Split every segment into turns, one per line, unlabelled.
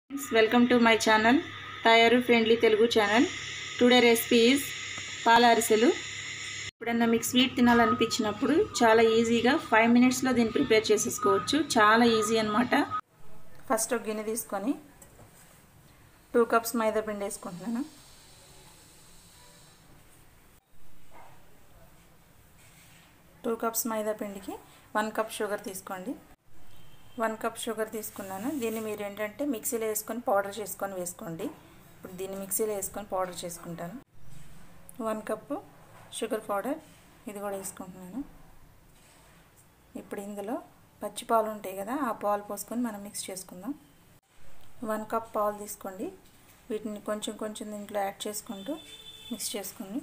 friends welcome to my channel తయారు friendly Telugu channel today recipe is పాల అరిసెలు ఎప్పుడన్నా మీకు స్వీట్ తినాలనిపించినప్పుడు చాలా ఈజీగా ఫైవ్ మినిట్స్లో దీన్ని ప్రిపేర్ చేసేసుకోవచ్చు చాలా ఈజీ అనమాట ఫస్ట్ ఒక గిన్నె తీసుకొని టూ కప్స్ మైదా పిండి వేసుకుంటున్నాను టూ కప్స్ మైదా పిండికి వన్ కప్ షుగర్ తీసుకోండి వన్ కప్ షుగర్ తీసుకున్నాను దీన్ని మీరు ఏంటంటే మిక్సీలో వేసుకొని పౌడర్ చేసుకొని వేసుకోండి ఇప్పుడు దీన్ని మిక్సీలో వేసుకొని పౌడర్ చేసుకుంటాను వన్ కప్పు షుగర్ పౌడర్ ఇది కూడా వేసుకుంటున్నాను ఇప్పుడు ఇందులో పచ్చి పాలు ఉంటాయి కదా ఆ పాలు పోసుకొని మనం మిక్స్ చేసుకుందాం వన్ కప్ పాలు తీసుకోండి వీటిని కొంచెం కొంచెం దీంట్లో యాడ్ చేసుకుంటూ మిక్స్ చేసుకుని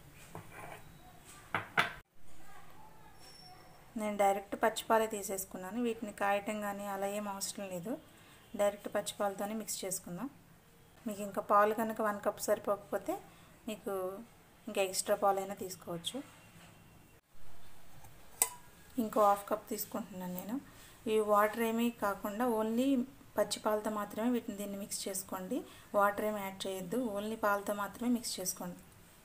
నేను డైరెక్ట్ పచ్చిపాలే తీసేసుకున్నాను వీటిని కాయటం కానీ అలా ఏం అవసరం లేదు డైరెక్ట్ పచ్చిపాలతోనే మిక్స్ చేసుకుందాం మీకు ఇంకా పాలు కనుక వన్ కప్ సరిపోకపోతే మీకు ఇంకా ఎక్స్ట్రా పాలు అయినా తీసుకోవచ్చు ఇంకో హాఫ్ కప్ తీసుకుంటున్నాను నేను ఈ వాటర్ ఏమీ కాకుండా ఓన్లీ పచ్చి పాలతో మాత్రమే వీటిని దీన్ని మిక్స్ చేసుకోండి వాటర్ ఏమి యాడ్ చేయొద్దు ఓన్లీ పాలతో మాత్రమే మిక్స్ చేసుకోండి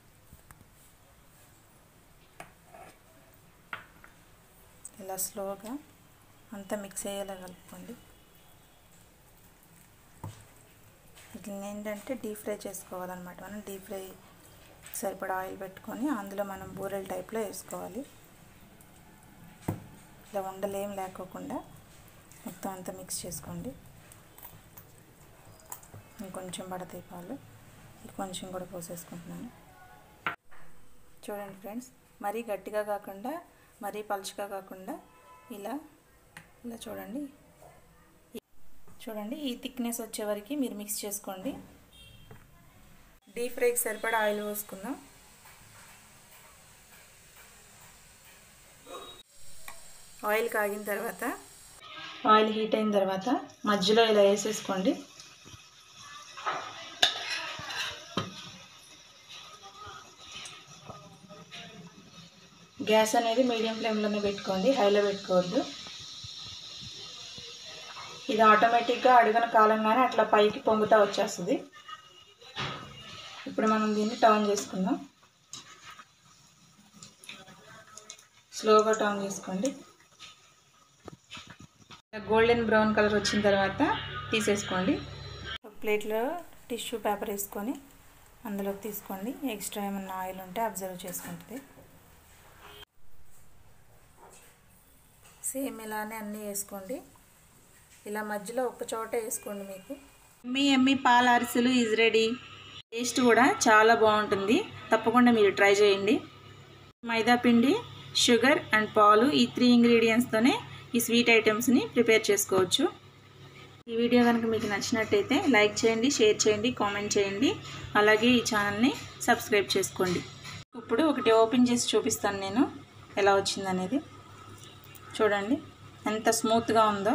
ఇలా స్లోగా అంతా మిక్స్ అయ్యేలా కలుపుకోండి వీటిని ఏంటంటే డీప్ ఫ్రై చేసుకోవాలన్నమాట మనం డీప్ ఫ్రై సరిపడా ఆయిల్ పెట్టుకొని అందులో మనం బూరెల టైప్లో వేసుకోవాలి ఇలా ఉండలేం లేకోకుండా మొత్తం అంతా మిక్స్ చేసుకోండి ఇంకొంచెం పడతాయి పాలు కొంచెం కూడా పోసేసుకుంటున్నాను చూడండి ఫ్రెండ్స్ మరీ గట్టిగా కాకుండా మరీ పలుచగా కాకుండా ఇలా ఇలా చూడండి చూడండి ఈ థిక్నెస్ వచ్చే వరకు మీరు మిక్స్ చేసుకోండి డీప్ ఫ్రైకి సరిపడా ఆయిల్ పోసుకుందాం ఆయిల్ కాగిన తర్వాత ఆయిల్ హీట్ అయిన తర్వాత మధ్యలో ఇలా వేసేసుకోండి గ్యాస్ అనేది మీడియం ఫ్లేమ్లోనే పెట్టుకోండి హైలో పెట్టుకోవద్దు ఇది ఆటోమేటిక్గా అడుగున కాలంగానే అట్లా పైకి పొంగుతూ వచ్చేస్తుంది ఇప్పుడు మనం దీన్ని టర్న్ చేసుకుందాం స్లోగా టర్న్ చేసుకోండి గోల్డెన్ బ్రౌన్ కలర్ వచ్చిన తర్వాత తీసేసుకోండి ప్లేట్లో టిష్యూ పేపర్ వేసుకొని అందులోకి తీసుకోండి ఎక్స్ట్రా ఏమన్నా ఆయిల్ ఉంటే అబ్జర్వ్ చేసుకుంటుంది సేమ్ ఇలానే అన్నీ వేసుకోండి ఇలా మధ్యలో ఒక చోట వేసుకోండి మీకు ఎమ్మి ఎమ్మి పాల అరిసెలు ఈజ్ రెడీ టేస్ట్ కూడా చాలా బాగుంటుంది తప్పకుండా మీరు ట్రై చేయండి మైదా పిండి షుగర్ అండ్ పాలు ఈ త్రీ ఇంగ్రీడియంట్స్తోనే ఈ స్వీట్ ఐటమ్స్ని ప్రిపేర్ చేసుకోవచ్చు ఈ వీడియో కనుక మీకు నచ్చినట్టయితే లైక్ చేయండి షేర్ చేయండి కామెంట్ చేయండి అలాగే ఈ ఛానల్ని సబ్స్క్రైబ్ చేసుకోండి ఇప్పుడు ఒకటి ఓపెన్ చేసి చూపిస్తాను నేను ఎలా వచ్చిందనేది చూడండి ఎంత స్మూత్గా ఉందో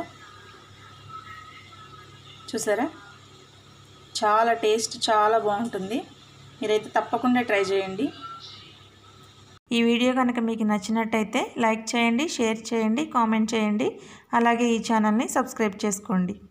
చూసారా చాలా టేస్ట్ చాలా బాగుంటుంది మీరైతే తప్పకుండా ట్రై చేయండి ఈ వీడియో కనుక మీకు నచ్చినట్టయితే లైక్ చేయండి షేర్ చేయండి కామెంట్ చేయండి అలాగే ఈ ఛానల్ని సబ్స్క్రైబ్ చేసుకోండి